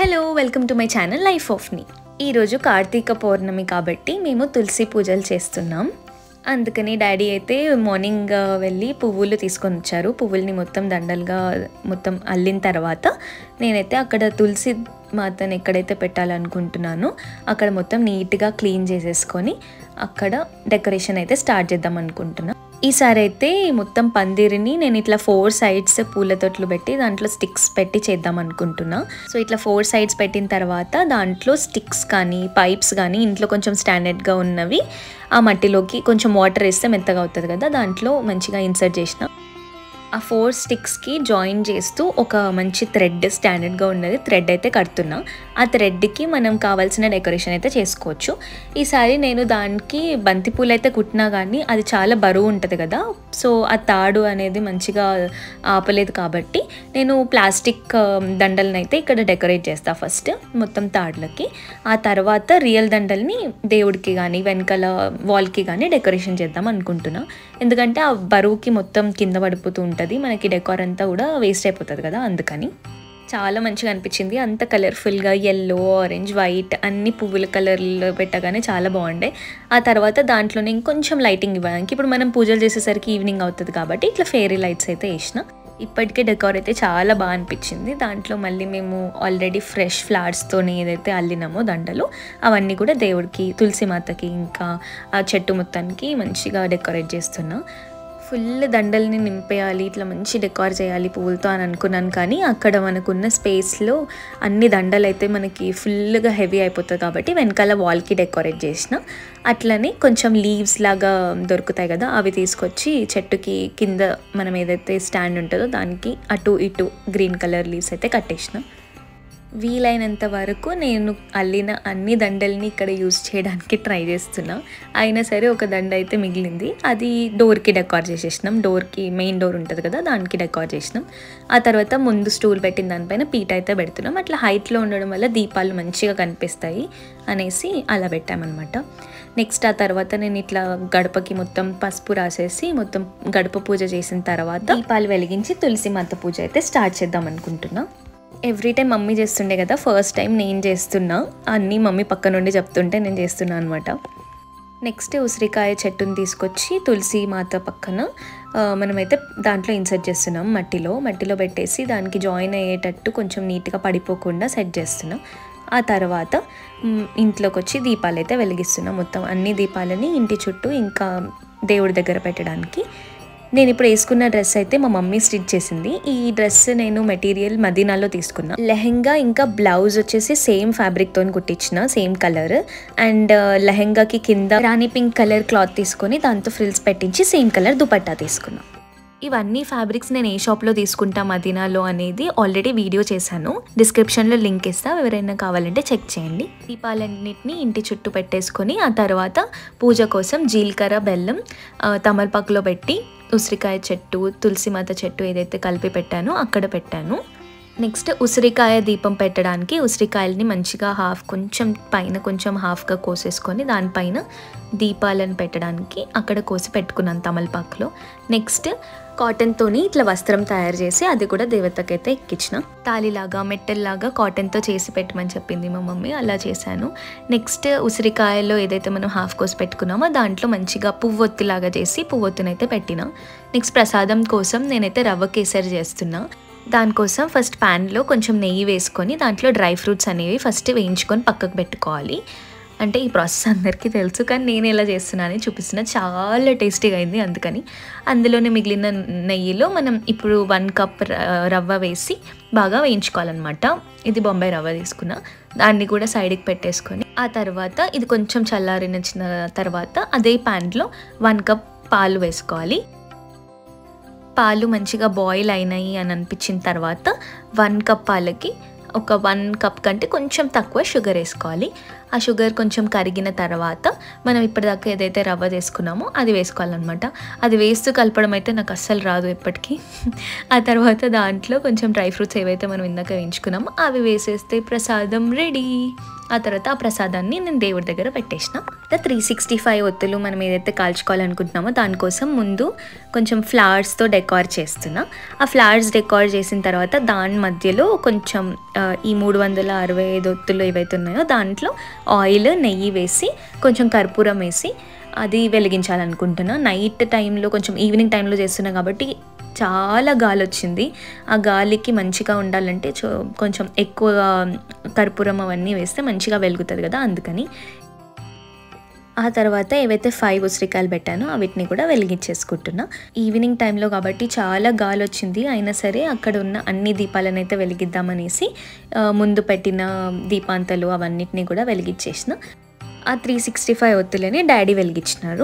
hello welcome to my channel life of me ఈరోజు కార్తీక పౌర్ణమి కాబట్టి మేము తులసి పూజలు చేస్తున్నాం అందుకని డాడీ అయితే మార్నింగ్ ఆ, వెళ్ళి పువ్వులు తీసుకొని వచ్చారు పువ్వుల్ని మొత్తం దండలుగా మొత్తం అల్లిన తర్వాత నేనైతే అక్కడ తులసి మాతను ఎక్కడైతే పెట్టాలనుకుంటున్నానో అక్కడ మొత్తం నీట్గా క్లీన్ చేసేసుకొని అక్కడ డెకరేషన్ అయితే స్టార్ట్ చేద్దాం అనుకుంటున్నా ఈసారి అయితే మొత్తం పందిరిని నేను ఇట్లా ఫోర్ సైడ్స్ పూల తొట్లు పెట్టి దాంట్లో స్టిక్స్ పెట్టి చేద్దాం అనుకుంటున్నా సో ఇట్లా ఫోర్ సైడ్స్ పెట్టిన తర్వాత దాంట్లో స్టిక్స్ కానీ పైప్స్ కానీ ఇంట్లో కొంచెం స్టాండర్డ్గా ఉన్నవి ఆ మట్టిలోకి కొంచెం వాటర్ వేస్తే మెత్తగా అవుతుంది కదా దాంట్లో మంచిగా ఇన్సర్ట్ చేసిన ఆ ఫోర్ స్టిక్స్కి జాయిన్ చేస్తూ ఒక మంచి థ్రెడ్ స్టాండర్డ్గా ఉన్నది థ్రెడ్ అయితే కడుతున్నా ఆ థ్రెడ్కి మనం కావాల్సిన డెకరేషన్ అయితే చేసుకోవచ్చు ఈసారి నేను దానికి బంతిపూలు అయితే కుట్టినా కానీ అది చాలా బరువు ఉంటుంది కదా సో ఆ తాడు అనేది మంచిగా ఆపలేదు కాబట్టి నేను ప్లాస్టిక్ ఆ, దండలను అయితే ఇక్కడ డెకరేట్ చేస్తా ఫస్ట్ మొత్తం తాడులకి ఆ తర్వాత రియల్ దండల్ని దేవుడికి కానీ వెనకాల వాల్కి కానీ డెకరేషన్ చేద్దాం అనుకుంటున్నా ఎందుకంటే ఆ బరువుకి మొత్తం కింద పడిపోతూ ఉంటుంది మనకి డెకార్ అంతా కూడా వేస్ట్ అయిపోతుంది కదా అందుకని చాలా మంచిగా అనిపించింది అంత కలర్ఫుల్గా ఎల్లో ఆరెంజ్ వైట్ అన్ని పువ్వుల కలర్లు పెట్టగానే చాలా బాగుండే ఆ తర్వాత దాంట్లోనే ఇంకొంచెం లైటింగ్ ఇవ్వడానికి ఇప్పుడు మనం పూజలు చేసేసరికి ఈవినింగ్ అవుతుంది కాబట్టి ఇట్లా ఫేరీ లైట్స్ అయితే వేసిన ఇప్పటికే డెకార్ అయితే చాలా బాగా అనిపించింది దాంట్లో మళ్ళీ మేము ఆల్రెడీ ఫ్రెష్ ఫ్లవర్స్తోని ఏదైతే అల్లినామో దండలు అవన్నీ కూడా దేవుడికి తులసి మాతకి ఇంకా ఆ చెట్టు మొత్తానికి మంచిగా డెకరేట్ చేస్తున్నా ఫుల్ దండల్ని నింపేయాలి ఇట్లా మంచి డెకార్ చేయాలి పువ్వులతో అని అనుకున్నాను కానీ అక్కడ మనకున్న స్పేస్లో అన్ని దండలు అయితే మనకి ఫుల్గా హెవీ అయిపోతుంది కాబట్టి వెనకాల వాల్కి డెకరేట్ చేసిన అట్లనే కొంచెం లీవ్స్ లాగా దొరుకుతాయి కదా అవి తీసుకొచ్చి చెట్టుకి కింద మనం ఏదైతే స్టాండ్ ఉంటుందో దానికి అటు ఇటు గ్రీన్ కలర్ లీవ్స్ అయితే కట్టేసిన వీలైనంత వరకు నేను అల్లిన అన్ని దండల్ని ఇక్కడ యూజ్ చేయడానికి ట్రై చేస్తున్నా అయినా సరే ఒక దండ అయితే మిగిలింది అది డోర్కి డెకార్ చేసేసినాం డోర్కి మెయిన్ డోర్ ఉంటుంది కదా దానికి డెకార్ చేసినాం ఆ తర్వాత ముందు స్టూల్ పెట్టిన దానిపైన పీట అయితే పెడుతున్నాం అట్లా హైట్లో ఉండడం వల్ల దీపాలు మంచిగా కనిపిస్తాయి అనేసి అలా పెట్టామన్నమాట నెక్స్ట్ ఆ తర్వాత నేను ఇట్లా గడపకి మొత్తం పసుపు రాసేసి మొత్తం గడప పూజ చేసిన తర్వాత దీపాలు వెలిగించి తులసి మాత పూజ అయితే స్టార్ట్ చేద్దాం అనుకుంటున్నా ఎవ్రీ టైం మమ్మీ చేస్తుండే కదా ఫస్ట్ టైం నేను చేస్తున్నా అన్నీ మమ్మీ పక్క నుండి చెప్తుంటే నేను చేస్తున్నా అనమాట నెక్స్ట్ ఉసిరికాయ చెట్టుని తీసుకొచ్చి తులసి మాత పక్కన ఆ, మనమైతే దాంట్లో ఇన్సర్ట్ చేస్తున్నాం మట్టిలో మట్టిలో పెట్టేసి దానికి జాయిన్ అయ్యేటట్టు కొంచెం నీట్గా పడిపోకుండా సెట్ చేస్తున్నాం ఆ తర్వాత మ్, ఇంట్లోకి వచ్చి దీపాలు అయితే వెలిగిస్తున్నాం మొత్తం అన్ని దీపాలని ఇంటి చుట్టూ ఇంకా దేవుడి దగ్గర పెట్టడానికి నేను ఇప్పుడు వేసుకున్న డ్రెస్ అయితే మా మమ్మీ స్టిచ్ చేసింది ఈ డ్రెస్ నేను మెటీరియల్ మదీనాలో తీసుకున్నా లెహెంగా ఇంకా బ్లౌజ్ వచ్చేసి సేమ్ ఫ్యాబ్రిక్ తోని కుట్టించిన సేమ్ కలర్ అండ్ లెహెంగాకి కింద రాణి పింక్ కలర్ క్లాత్ తీసుకొని దాంతో ఫ్రిల్స్ పెట్టించి సేమ్ కలర్ దుపట్టా తీసుకున్నా ఇవన్నీ ఫ్యాబ్రిక్స్ నేను ఏ షాప్లో తీసుకుంటా మదీనాలో అనేది ఆల్రెడీ వీడియో చేశాను డిస్క్రిప్షన్లో లింక్ ఇస్తా ఎవరైనా కావాలంటే చెక్ చేయండి దీపాలన్నింటినీ ఇంటి చుట్టూ పెట్టేసుకొని ఆ తర్వాత పూజ కోసం జీలకర్ర బెల్లం ఆ, తమలపాకులో పెట్టి ఉసిరికాయ చెట్టు తులసిమాత చెట్టు ఏదైతే కలిపి పెట్టానో అక్కడ పెట్టాను నెక్స్ట్ ఉసిరికాయ దీపం పెట్టడానికి ఉసిరికాయలని మంచిగా హాఫ్ కొంచెం పైన కొంచెం హాఫ్గా కోసేసుకొని దానిపైన దీపాలను పెట్టడానికి అక్కడ కోసి పెట్టుకున్నాను తమలపాకులో నెక్స్ట్ కాటన్తోని ఇట్లా వస్త్రం తయారు చేసి అది కూడా దేవతకైతే ఎక్కించిన తాలిలాగా మెట్టెల్లాగా కాటన్తో చేసి పెట్టమని చెప్పింది మా మమ్మీ అలా చేశాను నెక్స్ట్ ఉసిరికాయలో ఏదైతే మనం హాఫ్ కోసి పెట్టుకున్నామో దాంట్లో మంచిగా పువ్వొత్తిలాగా చేసి పువ్వొత్తునైతే పెట్టిన నెక్స్ట్ ప్రసాదం కోసం నేనైతే రవ్వ కేసరి చేస్తున్నా దానికోసం ఫస్ట్ ప్యాన్లో కొంచెం నెయ్యి వేసుకొని దాంట్లో డ్రై ఫ్రూట్స్ అనేవి ఫస్ట్ వేయించుకొని పక్కకు పెట్టుకోవాలి అంటే ఈ ప్రాసెస్ అందరికీ తెలుసు కానీ నేను ఎలా చేస్తున్నానని చూపిస్తున్నా చాలా టేస్టీగా అయింది అందుకని అందులోనే మిగిలిన నెయ్యిలో మనం ఇప్పుడు వన్ కప్ ర- రవ్వ వేసి బాగా వేయించుకోవాలన్నమాట ఇది బొంబాయి రవ్వ తీసుకున్నా దాన్ని కూడా సైడ్కి పెట్టేసుకొని ఆ తర్వాత ఇది కొంచెం చల్లారిన తర్వాత అదే ప్యాన్లో వన్ కప్ పాలు వేసుకోవాలి పాలు మంచిగా బాయిల్ అయినాయి అని అనిపించిన తర్వాత వన్ కప్ పాలకి ఒక వన్ కప్ కంటే కొంచెం తక్కువ షుగర్ వేసుకోవాలి ఆ షుగర్ కొంచెం కరిగిన తర్వాత మనం ఇప్పటిదాకా ఏదైతే రవ్వ తీసుకున్నామో అది వేసుకోవాలన్నమాట అది వేస్తూ కలపడం అయితే నాకు అస్సలు రాదు ఎప్పటికీ ఆ తర్వాత దాంట్లో కొంచెం డ్రై ఫ్రూట్స్ ఏవైతే మనం ఇందాక వేయించుకున్నామో అవి వేసేస్తే ప్రసాదం రెడీ ఆ తర్వాత ఆ ప్రసాదాన్ని నేను దేవుడి దగ్గర పెట్టేసిన త్రీ సిక్స్టీ ఫైవ్ ఒత్తులు మనం ఏదైతే కాల్చుకోవాలనుకుంటున్నామో దానికోసం ముందు కొంచెం ఫ్లవర్స్తో డెకార్ చేస్తున్నా ఆ ఫ్లవర్స్ డెకార్ చేసిన తర్వాత దాని మధ్యలో కొంచెం ఆ, ఈ మూడు వందల అరవై ఐదు ఒత్తులు ఏవైతే ఉన్నాయో దాంట్లో ఆయిల్ నెయ్యి వేసి కొంచెం కర్పూరం వేసి అది వెలిగించాలనుకుంటున్నా నైట్ టైంలో కొంచెం ఈవినింగ్ టైంలో చేస్తున్నా కాబట్టి చాలా గాలి వచ్చింది ఆ గాలికి మంచిగా ఉండాలంటే చో- కొంచెం ఎక్కువగా కర్పూరం అవన్నీ వేస్తే మంచిగా వెలుగుతుంది కదా అందుకని ఆ తర్వాత ఏవైతే ఫైవ్ ఉసిరికాయలు పెట్టానో వీటిని కూడా వెలిగించేసుకుంటున్నా ఈవినింగ్ టైంలో కాబట్టి చాలా గాలి వచ్చింది అయినా సరే అక్కడ ఉన్న అన్ని దీపాలను అయితే వెలిగిద్దామనేసి ఆ, ముందు పెట్టిన దీపాంతలు అవన్నిటిని కూడా వెలిగించేసిన ఆ త్రీ సిక్స్టీ ఫైవ్ ఒత్తులని డాడీ వెలిగించినారు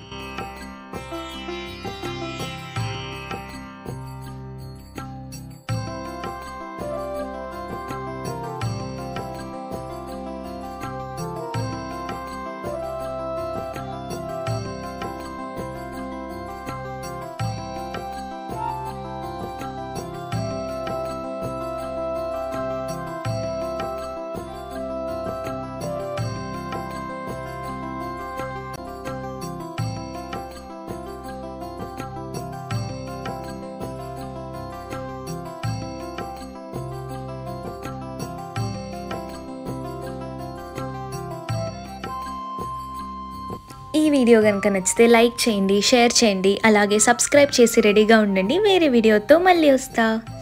ఈ వీడియో కనుక నచ్చితే లైక్ చేయండి షేర్ చేయండి అలాగే సబ్స్క్రైబ్ చేసి రెడీగా ఉండండి వేరే వీడియోతో మళ్ళీ వస్తా